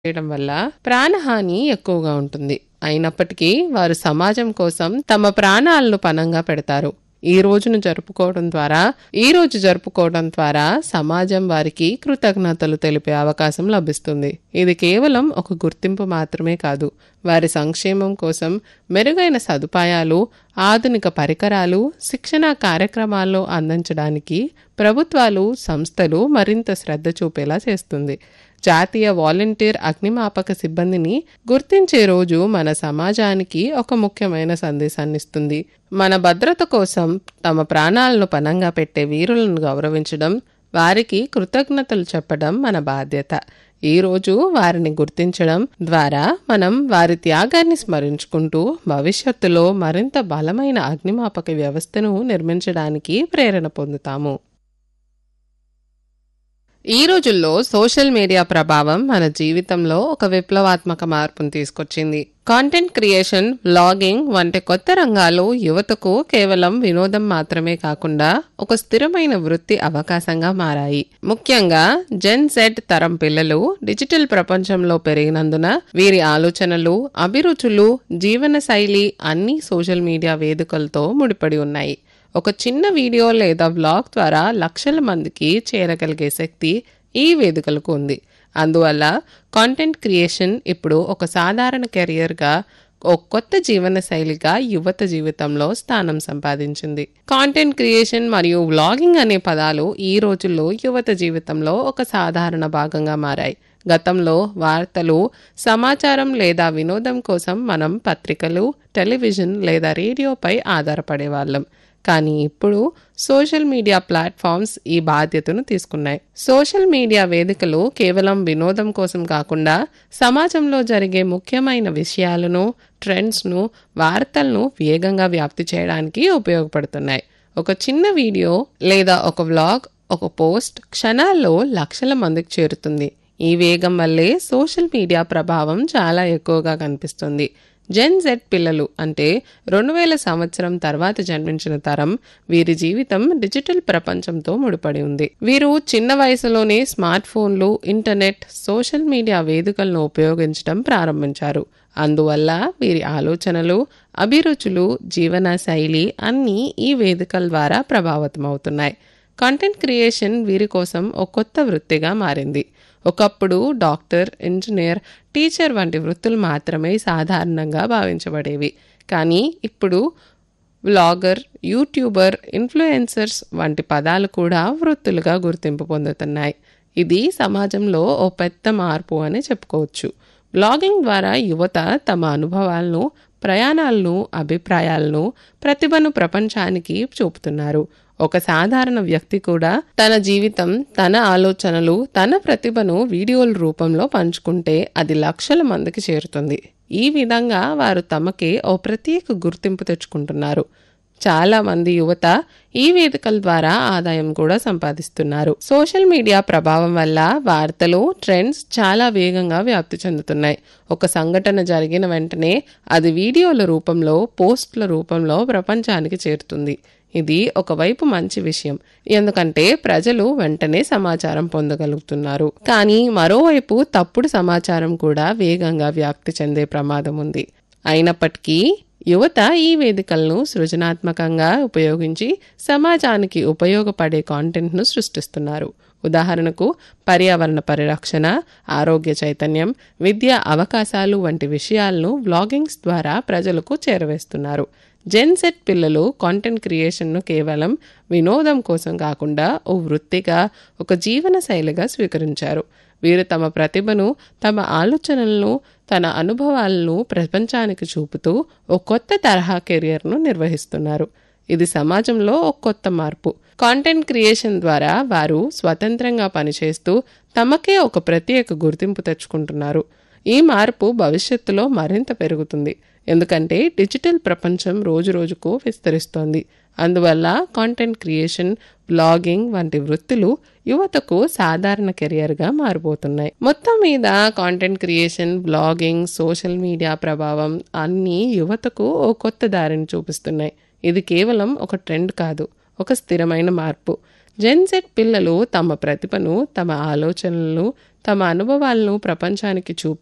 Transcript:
చేయడం వల్ల ప్రాణహాని ఎక్కువగా ఉంటుంది అయినప్పటికీ వారు సమాజం కోసం తమ ప్రాణాలను పణంగా పెడతారు ఈ రోజును జరుపుకోవడం ద్వారా ఈ రోజు జరుపుకోవడం ద్వారా సమాజం వారికి కృతజ్ఞతలు తెలిపే అవకాశం లభిస్తుంది ఇది కేవలం ఒక గుర్తింపు మాత్రమే కాదు వారి సంక్షేమం కోసం మెరుగైన సదుపాయాలు ఆధునిక పరికరాలు శిక్షణ కార్యక్రమాల్లో అందించడానికి ప్రభుత్వాలు సంస్థలు మరింత శ్రద్ధ చూపేలా చేస్తుంది జాతీయ వాలంటీర్ అగ్నిమాపక సిబ్బందిని గుర్తించే రోజు మన సమాజానికి ఒక ముఖ్యమైన సందేశాన్ని ఇస్తుంది మన భద్రత కోసం తమ ప్రాణాలను పనంగా పెట్టే వీరులను గౌరవించడం వారికి కృతజ్ఞతలు చెప్పడం మన బాధ్యత ఈ రోజు వారిని గుర్తించడం ద్వారా మనం వారి త్యాగాన్ని స్మరించుకుంటూ భవిష్యత్తులో మరింత బలమైన అగ్నిమాపక వ్యవస్థను నిర్మించడానికి ప్రేరణ పొందుతాము ఈ రోజుల్లో సోషల్ మీడియా ప్రభావం మన జీవితంలో ఒక విప్లవాత్మక మార్పును తీసుకొచ్చింది కాంటెంట్ క్రియేషన్ వ్లాగింగ్ వంటి కొత్త రంగాలు యువతకు కేవలం వినోదం మాత్రమే కాకుండా ఒక స్థిరమైన వృత్తి అవకాశంగా మారాయి ముఖ్యంగా జెన్ జెడ్ తరం పిల్లలు డిజిటల్ ప్రపంచంలో పెరిగినందున వీరి ఆలోచనలు అభిరుచులు జీవన శైలి అన్ని సోషల్ మీడియా వేదికలతో ముడిపడి ఉన్నాయి ఒక చిన్న వీడియో లేదా బ్లాగ్ ద్వారా లక్షల మందికి చేరగలిగే శక్తి ఈ వేదికలకు ఉంది అందువల్ల కాంటెంట్ క్రియేషన్ ఇప్పుడు ఒక సాధారణ కెరియర్గా ఒక కొత్త జీవన శైలిగా యువత జీవితంలో స్థానం సంపాదించింది కాంటెంట్ క్రియేషన్ మరియు వ్లాగింగ్ అనే పదాలు ఈ రోజుల్లో యువత జీవితంలో ఒక సాధారణ భాగంగా మారాయి గతంలో వార్తలు సమాచారం లేదా వినోదం కోసం మనం పత్రికలు టెలివిజన్ లేదా రేడియోపై ఆధారపడేవాళ్ళం కానీ ఇప్పుడు సోషల్ మీడియా ప్లాట్ఫామ్స్ ఈ బాధ్యతను తీసుకున్నాయి సోషల్ మీడియా వేదికలు కేవలం వినోదం కోసం కాకుండా సమాజంలో జరిగే ముఖ్యమైన విషయాలను ట్రెండ్స్ను వార్తలను వేగంగా వ్యాప్తి చేయడానికి ఉపయోగపడుతున్నాయి ఒక చిన్న వీడియో లేదా ఒక వ్లాగ్ ఒక పోస్ట్ క్షణాల్లో లక్షల మందికి చేరుతుంది ఈ వేగం వల్లే సోషల్ మీడియా ప్రభావం చాలా ఎక్కువగా కనిపిస్తుంది జెన్ జెడ్ పిల్లలు అంటే రెండు వేల సంవత్సరం తర్వాత జన్మించిన తరం వీరి జీవితం డిజిటల్ ప్రపంచంతో ముడిపడి ఉంది వీరు చిన్న వయసులోనే స్మార్ట్ ఫోన్లు ఇంటర్నెట్ సోషల్ మీడియా వేదికలను ఉపయోగించడం ప్రారంభించారు అందువల్ల వీరి ఆలోచనలు అభిరుచులు జీవన శైలి అన్నీ ఈ వేదికల ద్వారా ప్రభావితమవుతున్నాయి కంటెంట్ క్రియేషన్ వీరి కోసం ఒక కొత్త వృత్తిగా మారింది ఒకప్పుడు డాక్టర్ ఇంజనీర్ టీచర్ వంటి వృత్తులు మాత్రమే సాధారణంగా భావించబడేవి కానీ ఇప్పుడు వ్లాగర్ యూట్యూబర్ ఇన్ఫ్లుయెన్సర్స్ వంటి పదాలు కూడా వృత్తులుగా గుర్తింపు పొందుతున్నాయి ఇది సమాజంలో ఓ పెద్ద మార్పు అని చెప్పుకోవచ్చు బ్లాగింగ్ ద్వారా యువత తమ అనుభవాలను ప్రయాణాలను అభిప్రాయాలను ప్రతిభను ప్రపంచానికి చూపుతున్నారు ఒక సాధారణ వ్యక్తి కూడా తన జీవితం తన ఆలోచనలు తన ప్రతిభను వీడియోల రూపంలో పంచుకుంటే అది లక్షల మందికి చేరుతుంది ఈ విధంగా వారు తమకే ఓ ప్రత్యేక గుర్తింపు తెచ్చుకుంటున్నారు చాలా మంది యువత ఈ వేదికల ద్వారా ఆదాయం కూడా సంపాదిస్తున్నారు సోషల్ మీడియా ప్రభావం వల్ల వార్తలు ట్రెండ్స్ చాలా వేగంగా వ్యాప్తి చెందుతున్నాయి ఒక సంఘటన జరిగిన వెంటనే అది వీడియోల రూపంలో పోస్ట్ల రూపంలో ప్రపంచానికి చేరుతుంది ఇది ఒకవైపు మంచి విషయం ఎందుకంటే ప్రజలు వెంటనే సమాచారం పొందగలుగుతున్నారు కానీ మరోవైపు తప్పుడు సమాచారం కూడా వేగంగా వ్యాప్తి చెందే ప్రమాదం ఉంది అయినప్పటికీ యువత ఈ వేదికలను సృజనాత్మకంగా ఉపయోగించి సమాజానికి ఉపయోగపడే కాంటెంట్ను సృష్టిస్తున్నారు ఉదాహరణకు పర్యావరణ పరిరక్షణ ఆరోగ్య చైతన్యం విద్యా అవకాశాలు వంటి విషయాలను వ్లాగింగ్స్ ద్వారా ప్రజలకు చేరవేస్తున్నారు జెన్సెట్ పిల్లలు కాంటెంట్ క్రియేషన్ను కేవలం వినోదం కోసం కాకుండా ఓ వృత్తిగా ఒక జీవన శైలిగా స్వీకరించారు వీరు తమ ప్రతిభను తమ ఆలోచనలను తన అనుభవాలను ప్రపంచానికి చూపుతూ ఓ కొత్త తరహా కెరియర్ను నిర్వహిస్తున్నారు ఇది సమాజంలో ఒక కొత్త మార్పు కాంటెంట్ క్రియేషన్ ద్వారా వారు స్వతంత్రంగా పనిచేస్తూ తమకే ఒక ప్రత్యేక గుర్తింపు తెచ్చుకుంటున్నారు ఈ మార్పు భవిష్యత్తులో మరింత పెరుగుతుంది ఎందుకంటే డిజిటల్ ప్రపంచం రోజు రోజుకు విస్తరిస్తోంది అందువల్ల కాంటెంట్ క్రియేషన్ బ్లాగింగ్ వంటి వృత్తులు యువతకు సాధారణ కెరియర్గా మారిపోతున్నాయి మొత్తం మీద content creation blogging social media ప్రభావం అన్నీ యువతకు ఓ కొత్త దారిని చూపిస్తున్నాయి ఇది కేవలం ఒక ట్రెండ్ కాదు ఒక స్థిరమైన మార్పు జెన్సెట్ పిల్లలు తమ ప్రతిభను తమ ఆలోచనలను తమ అనుభవాలను ప్రపంచానికి చూపారు